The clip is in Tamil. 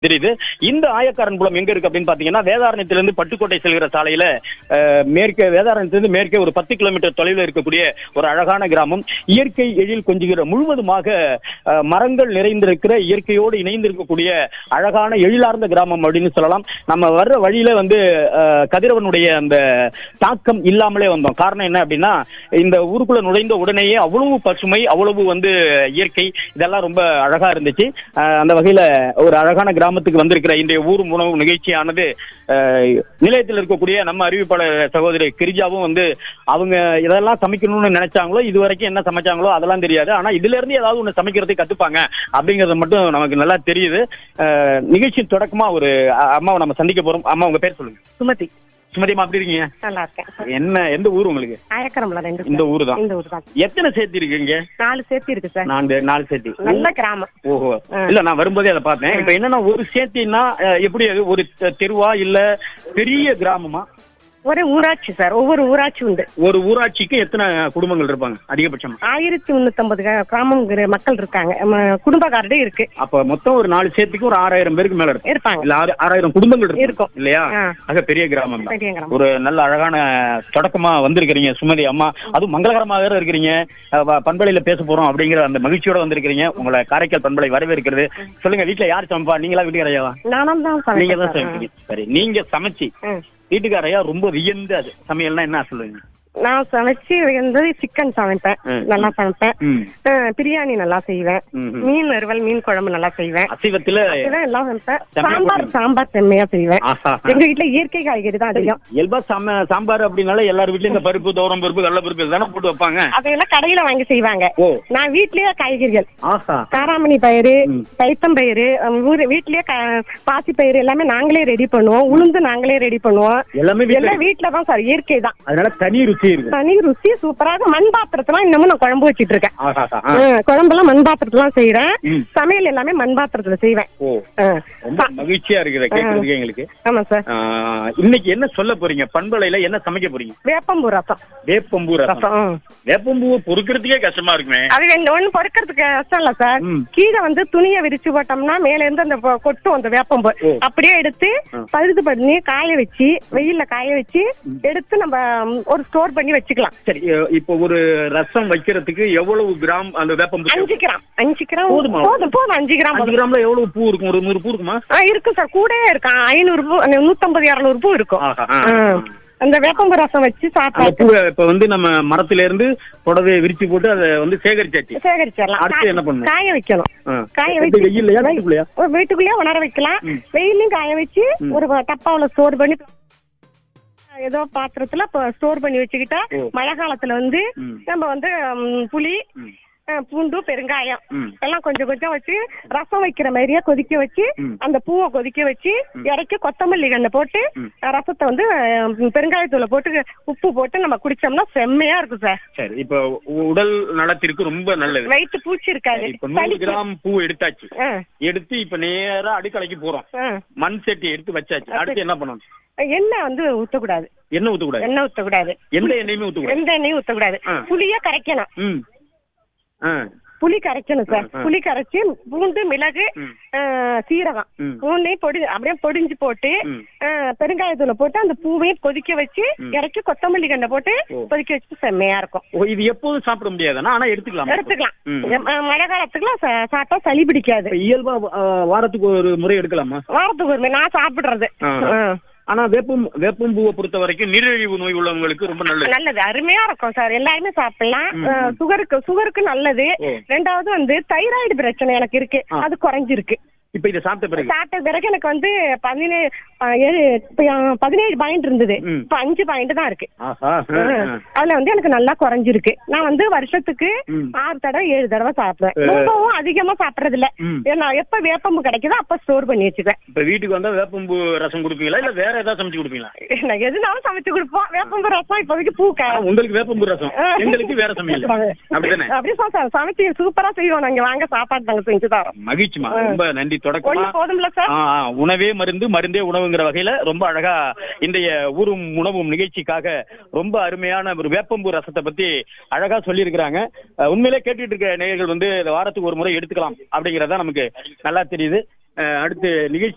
தெரியுது இந்த ஆயக்காரன் குளம் எங்க இருக்கு அப்படின்னு பாத்தீங்கன்னா வேதாரண்யத்திலிருந்து பட்டுக்கோட்டை செல்கிற சாலையில அஹ், மேற்கே வேதாரண்யத்திலிருந்து மேற்கே ஒரு பத்து கிலோமீட்டர் தொலைவில் இருக்கக்கூடிய ஒரு அழகான கிராமம் இயற்கை எழில் கொஞ்சுகிற முழுவதுமாக அஹ், மரங்கள் நிறைந்திருக்கிற இயற்கையோடு இணைந்திருக்கக்கூடிய அழகான எழிலார்ந்த கிராமம் அப்படின்னு சொல்லலாம் நம்ம வர்ற வழியில வந்து அஹ், கதிரவனுடைய அந்த தாக்கம் இல்லாமலே வந்தோம் காரணம் என்ன அப்படின்னா இந்த ஊருக்குள்ள நுழைந்த உடனேயே அவ்வளவு பசுமை அவ்வளவு வந்து இயற்கை இதெல்லாம் ரொம்ப அழகா இருந்துச்சு அஹ், அந்த வகையில ஒரு அழகான கிராமத்துக்கு வந்திருக்கிற இன்றைய ஊர் உணவு நிகழ்ச்சியானது அஹ், நிலையத்தில் இருக்கக்கூடிய நம்ம அறிவிப்பாளர் சகோதரி கிரிஜாவும் வந்து அவங்க இதெல்லாம் சமைக்கணும்னு நினைச்சாங்களோ இது வரைக்கும் என்ன சமைச்சாங்களோ அதெல்லாம் தெரியாது ஆனா இதுல இருந்து ஏதாவது ஒண்ணு சமைக்கிறதுக்கு கத்துப்பாங்க அப்படிங்கறது மட்டும் நமக்கு நல்லா தெரியுது அஹ், நிகழ்ச்சி தொடக்கமா ஒரு அ- அம்மாவை நம்ம சந்திக்க போறோம் அம்மா உங்க பேர் சொல்லுங்க சுமதி சுமதிமா அப்படி இருக்கீங்க நல்லா இருக்கேன் என்ன எந்த ஊர் உங்களுக்கு ஆயக்கரம்ல ரெண்டு இந்த சார். ஊர் தான் இந்த ஊர் தான் எத்தனை சேர்த்து இருக்கீங்க நாலு சேர்த்து இருக்கு சார் நான்கு நாலு சேர்த்தி நல்ல கிராமம் ஓஹோ ஆ. இல்ல நான் வரும்போதே அதை பார்த்தேன் இப்ப என்னன்னா ஒரு சேர்த்தின்னா அஹ், எப்படி அது ஒரு தெ- தெருவா இல்ல பெரிய கிராமமா ஒரே ஊராட்சி சார் ஒவ்வொரு ஊராட்சி உண்டு ஒரு ஊராட்சிக்கு எத்தனை குடும்பங்கள் இருப்பாங்க அதிகபட்சமா ஆயிரத்தி முன்னூத்தம்பது கிராமம் மக்கள் இருக்காங்க நம்ம குடும்பக்காரடே இருக்கு அப்ப மொத்தம் ஒரு நாலு சேர்த்துக்கு ஒரு ஆறாயிரம் பேருக்கு மேல இருக்கும் இருப்பாங்க இல்ல ஆறு- ஆறாயிரம் குடும்பங்கள் இருக்கும் இருக்கும். இல்லையா ஆ. ஆக பெரிய கிராமம் தான் பெரிய கிராமம் ஒரு நல்ல அழகான தொடக்கமா வந்திருக்கிறீங்க சுமதி அம்மா அதுவும் மங்களகரமா வேற இருக்கிறீங்க அஹ், வ- பண்பலையில பேச போறோம் அப்படிங்கிற அந்த மகிழ்ச்சியோட வந்திருக்கிறீங்க உங்களை காரைக்கால் பண்பலை வரவேற்கிறது சொல்லுங்க வீட்டுல யார் சமைப்பா நீங்களா வீட்டுக்காரையாவா நானும் தான் நீங்க தான் சமைப்பேன் சமைப்பீங்க சரி நீங்க சமைச்சு சார். ம். வீட்டுக்காரையா ரொம்ப வியந்து அது சமையல்னா என்ன சொல்லுவீங்க நான் சமைச்சு வந்து சிக்கன் சமைப்பேன் ம். நல்லா சமைப்பேன் ம். ஆ, பிரியாணி நல்லா செய்வேன் ம், ம். மீன் வறுவல் மீன் குழம்பு நல்லா செய்வேன் அசைவத்துல இதெல்லாம் எல்லாம் சமைப்பேன் செம்மையா சாம்பார் போட்டுருங்க. சாம்பார் செம்மையா செய்வேன் ஆஹா. எங்க வீட்டுல இயற்கை காய்கறி தான் அதிகம் இயல்பா சாம சாம்பார் அப்படின்னால எல்லார் வீட்லயும் இந்த பருப்பு தோரம் பருப்பு கடல பருப்பு தானே போட்டு வைப்பாங்க அதையெல்லாம் கடையில வாங்கி செய்வாங்க ஓ நான் வீட்லயே காய்கறிகள் ஆஹா காராமணி பயிறு ம். பைத்தம் பயிறு ஊர் வீட்லயே க- பாசி பயிறு எல்லாமே நாங்களே ரெடி பண்ணுவோம் உளுந்து நாங்களே ரெடி பண்ணுவோம் எல்லாமே வீட்ல எல்லாம் வீட்ல தான் சார் இயற்கை தான் அதனால தனி ருச்சி இருக்கு தனி ருசி சூப்பராக மண் பாத்திரத்துல இன்னமும் நான் குழம்பு வச்சிட்டு இருக்கேன் ஆஹா ஆ. ஆ, குழம்பெல்லாம் மண் பாத்திரத்துல செய்யறேன் ம். சமையல் எல்லாமே மண் பாத்திரத்துல செய்வேன் ஓ ஆ. ரொம்ப மகிழ்ச்சியா இருக்குது கேட்கறதுக்கு எங்களுக்கு ஆமா சார் ஆ, இன்னைக்கு என்ன சொல்ல போறீங்க பண்பலையில என்ன சமைக்க போறீங்க வேப்பம்பூ ரசம் வேப்பம்பூ ரசம் ரசம் ம். வேப்பம்பூவை பொறுக்கிறதுக்கே கஷ்டமா இருக்குமே அது ரெண்டு ஒண்ணு பொறுக்கிறதுக்கு கஷ்டம் இல்ல சார் ம். கீழே வந்து துணியை விரிச்சு போட்டோம்னா மேல இருந்து அந்த பொ- கொட்டும் அந்த வேப்பம்பு ஓ. அப்படியே எடுத்து ஆ. பழுது பண்ணி காய வச்சு வெயில்ல காய வச்சு எடுத்து நம்ம ம், ஒரு ஸ்டோர் பண்ணி வச்சுக்கலாம் சரி அஹ், இப்போ ஒரு ரசம் வைக்கிறதுக்கு எவ்வளவு கிராம் அந்த வேப்பம்பூ அஞ்சு கிராம் அஞ்சு கிராம் போதுமா? போதும் போதும் அஞ்சு கிராம் அஞ்சு போதும் கிராம்ல எவ்வளவு பூ இருக்கும் ஒரு நூறு பூ இருக்குமா ஆ இருக்கும் சார் கூடவே இருக்கும் ஐநூறு பூ நூத்தம்பது இரநூறு பூ இருக்கும் ஆஹா, ஆ. ஆ. அந்த வேப்பம்பு ரசம் வச்சு அந்த சாப்பிட்டா பூவை இப்ப வந்து நம்ம மரத்துல இருந்து புடவையை விரிச்சு போட்டு அதை வந்து சேகரிச்சாச்சு சேகரிச்சிடலாம் அடுத்து என்ன பண்ணணும்? காய வைக்கணும் ஆ. காய இது வச்சு வெயில்லையா வீட்டுக்குள்ளயா ஒரு வீட்டுக்குள்ளேயே உணர வைக்கலாம் ம். வெயிலையும் காய வச்சு ம். ஒரு டப்பாவுல ஸ்டோர் பண்ணி ஏதோ பாத்திரத்துல ஸ்டோர் பண்ணி வச்சுக்கிட்டா ஓ. மழை காலத்துல வந்து ம். நம்ம வந்து ம், புளி ம். அஹ், பூண்டு பெருங்காயம் ம். எல்லாம் கொஞ்சம் கொஞ்சம் வச்சு ரசம் வைக்கிற மாதிரியே கொதிக்க வச்சு ம். அந்த பூவை கொதிக்க வச்சு இறக்கி கொத்தமல்லி கண்ணை போட்டு ம். அஹ், ரசத்தை வந்து அஹ், பெருங்காயத்தூளை போட்டு உப்பு போட்டு நம்ம குடிச்சோம்னா செம்மையா இருக்கும் சார் சரி இப்ப உ- உடல் நலத்திற்கு ரொம்ப நல்லது வயிற்று பூச்சி இருக்காது இப்ப நூறு சளிக்கு- கிராம் பூ எடுத்தாச்சு ஆ, எடுத்து இப்ப நேரா அடுக்கலைக்கு போறோம் ஆ. மண் சட்டி எடுத்து வச்சாச்சு அடுத்து என்ன பண்ணணும் எண்ணெய் வந்து ஊத்தக்கூடாது எண்ணெய் ஊத்தக்கூடாது எண்ணெய் ஊத்தக்கூடாது எந்த எண்ணெயுமே ஊத்தக்கூடாது எந்த எண்ணெயும் ஊத்தக்கூடாது ஆ. புளிய கரைக்கணும் ம் ஆ புளி கரைக்கணும் சார் ஆ, ஆ. புளி கரைச்சு பூண்டு மிளகு ம். ஆ, சீரகம் ம். மூணையும் பொடி அப்படியே பொடிஞ்சு போட்டு ம். ஆ, பெருங்காயத்தூளை போட்டு அந்த பூவையும் கொதிக்க வச்சு ம். இறக்கி கொத்தமல்லி கண்டை போட்டு ஓ. கொதிக்க வச்சு செம்மையா இருக்கும் ஓ இது எப்போதும் சாப்பிட முடியாதுன்னா ஆனா எடுத்துக்கலாம் எடுத்துக்கலாம் ம். எம், ஆ, மழை காலத்துக்குலாம் சா- சாப்பிட்டா சளி பிடிக்காது இப்ப இயல்பா ஆ, வாரத்துக்கு ஒரு முறை எடுக்கலாமா வாரத்துக்கு ஒரு முறை நான் சாப்பிடுறது ஆ. ஆ. ஆனா வேப்பம் வேப்பம்பூவை பொறுத்த வரைக்கும் நீரிழிவு நோய் உள்ளவங்களுக்கு ரொம்ப நல்லது நல்லது அருமையா இருக்கும் சார் எல்லாருமே சாப்பிடலாம் ம், ஆ, ம். சுகருக்கு சுகருக்கு நல்லது ஓ. ரெண்டாவது வந்து தைராய்டு பிரச்சனை எனக்கு இருக்கு ஆ. அது குறைஞ்சிருக்கு இப்ப இதை சாப்பிட்ட பிறகு சாப்பிட்ட பிறகு எனக்கு வந்து பதினேழு ஆ, ஏழு இப்ப, ஆ, பதினேழு பாயிண்ட் இருந்தது ம். இப்ப அஞ்சு பாயிண்ட் தான் இருக்கு ஆஹா ஆ, ஆ. அதுல வந்து எனக்கு நல்லா குறைஞ்சிருக்கு நான் வந்து வருஷத்துக்கு ம். ஆறு தடவை ஏழு தடவை சாப்பிடுவேன் ஆ. ரொம்பவும் அதிகமா சாப்பிடுறது இல்ல ம். ஏன்னா எப்ப வேப்பம்பு கிடைக்குதோ அப்ப ஸ்டோர் பண்ணி வச்சுக்குவேன் இப்ப வீட்டுக்கு வந்தா வேப்பம்பூ ரசம் கொடுப்பீங்களா இல்ல வேற ஏதாவது சமைச்சு கொடுப்பீங்களா நான் எதுனாலும் சமைச்சு கொடுப்போம் வேப்பம்பு ரசம் இப்போதைக்கு பூ க- ஆனா, உங்களுக்கு வேப்பம்பூ ரசம் ஆ. எங்களுக்கு வேற சமையல் அப்படிதானே அப்படியே சார் சமைச்சு சூப்பரா செய்வோம் நாங்க வாங்க சாப்பாடு நாங்க செஞ்சு தரோம் மகிழ்ச்சிமா ஆ. ரொம்ப நன்றி தொடக்கமா ஒண்ணு போதும்ல சார் ஆ, ஆ, உணவே மருந்து மருந்தே உணவுங்கிற வகையில ரொம்ப அழகா இன்றைய ஊரும் உணவும் நிகழ்ச்சிக்காக ரொம்ப அருமையான ஒரு வேப்பம்பூ ரசத்தை பத்தி அழகா சொல்லியிருக்கிறாங்க அஹ், உண்மையிலே கேட்டுட்டு இருக்க நேயர்கள் வந்து இதை வாரத்துக்கு ஒரு முறை எடுத்துக்கலாம் அப்படிங்கறத நமக்கு நல்லா தெரியுது அஹ், அடுத்து நிகழ்ச்சி